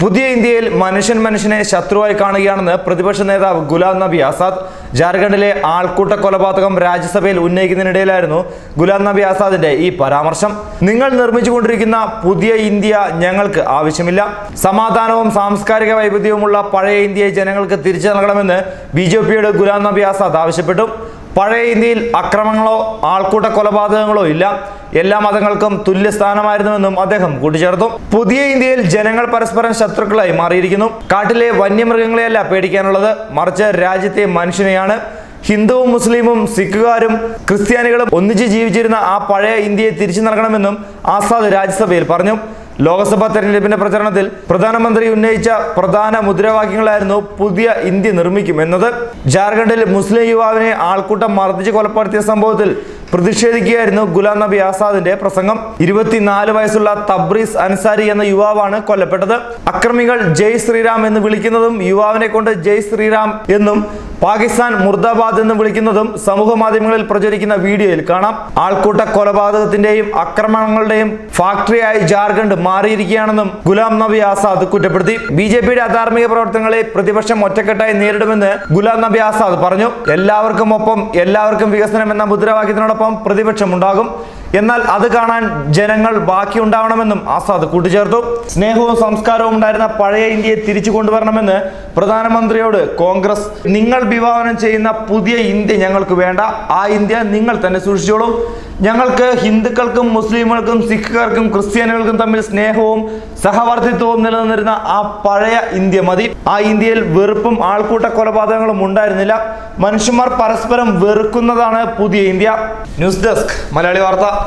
പുതിയ ഇന്ത്യയിൽ മനുഷ്യൻ മനുഷ്യനെ ശത്രുവായി കാണുകയാണെന്ന് പ്രതിപക്ഷ നേതാവ് ഗുലാം നബി ആസാദ് ജാർഖണ്ഡിലെ ആൾക്കൂട്ട കൊലപാതകം രാജ്യസഭയിൽ ഉന്നയിക്കുന്നതിനിടയിലായിരുന്നു ഗുലാം നബി ആസാദിന്റെ ഈ പരാമർശം നിങ്ങൾ നിർമ്മിച്ചുകൊണ്ടിരിക്കുന്ന പുതിയ ഇന്ത്യ ഞങ്ങൾക്ക് ആവശ്യമില്ല സമാധാനവും സാംസ്കാരിക വൈവിധ്യവുമുള്ള പഴയ ഇന്ത്യയെ ജനങ്ങൾക്ക് തിരിച്ചു നൽകണമെന്ന് ബി ജെ പിയുടെ ഗുലാം നബി ആസാദ് ആവശ്യപ്പെട്ടു പഴയ ഇന്ത്യയിൽ അക്രമങ്ങളോ ആൾക്കൂട്ട കൊലപാതകങ്ങളോ ഇല്ല എല്ലാ മതങ്ങൾക്കും തുല്യ സ്ഥാനമായിരുന്നുവെന്നും അദ്ദേഹം കൂട്ടിച്ചേർത്തു പുതിയ ഇന്ത്യയിൽ ജനങ്ങൾ പരസ്പരം ശത്രുക്കളായി മാറിയിരിക്കുന്നു കാട്ടിലെ വന്യമൃഗങ്ങളെയല്ല പേടിക്കാനുള്ളത് മറിച്ച് രാജ്യത്തെ മനുഷ്യനെയാണ് ഹിന്ദുവും മുസ്ലിമും സിഖുകാരും ക്രിസ്ത്യാനികളും ഒന്നിച്ച് ജീവിച്ചിരുന്ന ആ പഴയ ഇന്ത്യയെ തിരിച്ചു നൽകണമെന്നും ആസാദ് രാജ്യസഭയിൽ പറഞ്ഞു ലോക്സഭാ തെരഞ്ഞെടുപ്പിന്റെ പ്രചരണത്തിൽ പ്രധാനമന്ത്രി ഉന്നയിച്ച പ്രധാന മുദ്രാവാക്യങ്ങളായിരുന്നു പുതിയ ഇന്ത്യ നിർമ്മിക്കും എന്നത് ജാർഖണ്ഡിൽ മുസ്ലിം യുവാവിനെ ആൾക്കൂട്ടം മർദ്ദിച്ച് കൊലപ്പെടുത്തിയ സംഭവത്തിൽ പ്രതിഷേധിക്കുകയായിരുന്നു ഗുലാം നബി ആസാദിന്റെ പ്രസംഗം ഇരുപത്തിനാല് വയസ്സുള്ള തബ്രീസ് അൻസാരി എന്ന യുവാവാണ് കൊല്ലപ്പെട്ടത് അക്രമികൾ ജയ് ശ്രീറാം എന്ന് വിളിക്കുന്നതും യുവാവിനെ കൊണ്ട് ജയ് ശ്രീറാം എന്നും പാകിസ്ഥാൻ മുർദാബാദ് എന്ന് വിളിക്കുന്നതും സമൂഹ മാധ്യമങ്ങളിൽ പ്രചരിക്കുന്ന വീഡിയോയിൽ കാണാം ആൾക്കൂട്ട കൊലപാതകത്തിന്റെയും ആക്രമണങ്ങളുടെയും ഫാക്ടറിയായി ജാർഖണ്ഡ് മാറിയിരിക്കുകയാണെന്നും ഗുലാം നബി ആസാദ് കുറ്റപ്പെടുത്തി ബി ജെ പിയുടെ അധാർമിക പ്രവർത്തനങ്ങളെ പ്രതിപക്ഷം ഒറ്റക്കെട്ടായി നേരിടുമെന്ന് ഗുലാം നബി ആസാദ് പറഞ്ഞു എല്ലാവർക്കും ഒപ്പം എല്ലാവർക്കും വികസനം എന്ന മുദ്രാവാക്യത്തിനോടൊപ്പം പ്രതിപക്ഷം ഉണ്ടാകും എന്നാൽ അത് കാണാൻ ജനങ്ങൾ ബാക്കിയുണ്ടാവണമെന്നും ആസാദ് കൂട്ടിച്ചേർത്തു സ്നേഹവും സംസ്കാരവും ഉണ്ടായിരുന്ന പഴയ ഇന്ത്യയെ തിരിച്ചു കൊണ്ടുവരണമെന്ന് പ്രധാനമന്ത്രിയോട് കോൺഗ്രസ് നിങ്ങൾ വിഭാവനം ചെയ്യുന്ന പുതിയ ഇന്ത്യ ഞങ്ങൾക്ക് വേണ്ട ആ ഇന്ത്യ നിങ്ങൾ തന്നെ സൂക്ഷിച്ചോളൂ ഞങ്ങൾക്ക് ഹിന്ദുക്കൾക്കും മുസ്ലിമുകൾക്കും സിഖുകാർക്കും ക്രിസ്ത്യാനികൾക്കും തമ്മിൽ സ്നേഹവും സഹവർത്തിത്വവും നിലനിന്നിരുന്ന ആ പഴയ ഇന്ത്യ മതി ആ ഇന്ത്യയിൽ വെറുപ്പും ആൾക്കൂട്ട കൊലപാതകങ്ങളും ഉണ്ടായിരുന്നില്ല മനുഷ്യന്മാർ പരസ്പരം വെറുക്കുന്നതാണ് പുതിയ ഇന്ത്യ ന്യൂസ് ഡെസ്ക് മലയാളി വാർത്ത